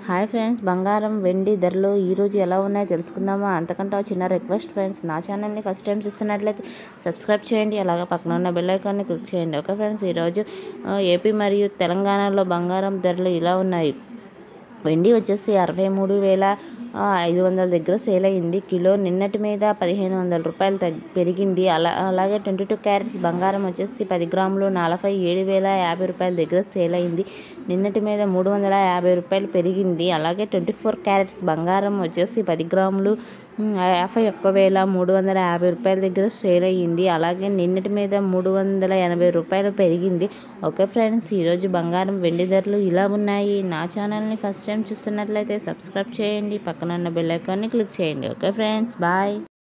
hi friends బంగారం వెండి ధరలు ఈరోజు ఎలా ఉన్నాయో తెలుసుకుందామా అంతకంటే ఒక చిన్న రిక్వెస్ట్ ఫ్రెండ్స్ నా ఛానల్ని ఫస్ట్ టైం చూస్తున్నట్లయితే సబ్స్క్రైబ్ చేయండి అలాగే పక్కన ఉన్న బెల్ ఐకాన్ని క్లిక్ చేయండి ఓకే ఫ్రెండ్స్ ఈరోజు ఆ, ఏపీ మరియు తెలంగాణలో బంగారం ధరలు ఇలా ఉన్నాయి వెండి వచ్చేసి అరవై మూడు వేల ఆ, ఐదు వందల దగ్గర సేల్ అయ్యింది కిలో నిన్నటి మీద పదిహేను వందల రూపాయలు తగ్ పెరిగింది అలా అలాగే ట్వంటీ టూ క్యారెట్స్ బంగారం వచ్చేసి పది గ్రాములు నలభై ఏడు వేల యాభై రూపాయల దగ్గర సేల్ అయింది నిన్నటి మీద మూడు వందల యాభై రూపాయలు పెరిగింది అలాగే ట్వంటీ ఫోర్ క్యారెట్స్ బంగారం వచ్చేసి పది గ్రాములు ఉమ్, యాభై ఒక్క వేల మూడు వందల యాభై రూపాయల దగ్గర సేల్ అయ్యింది అలాగే నిన్నటి మీద మూడు వందల ఎనభై రూపాయలు పెరిగింది ఓకే ఫ్రెండ్స్ ఈరోజు బంగారం వెండి ధరలు ఇలా ఉన్నాయి నా ఛానల్ని ఫస్ట్ టైం చూస్తున్నట్లయితే సబ్స్క్రైబ్ చేయండి పక్కన ఉన్న బెల్ ఐకాన్ని క్లిక్ చేయండి ఓకే ఫ్రెండ్స్ బాయ్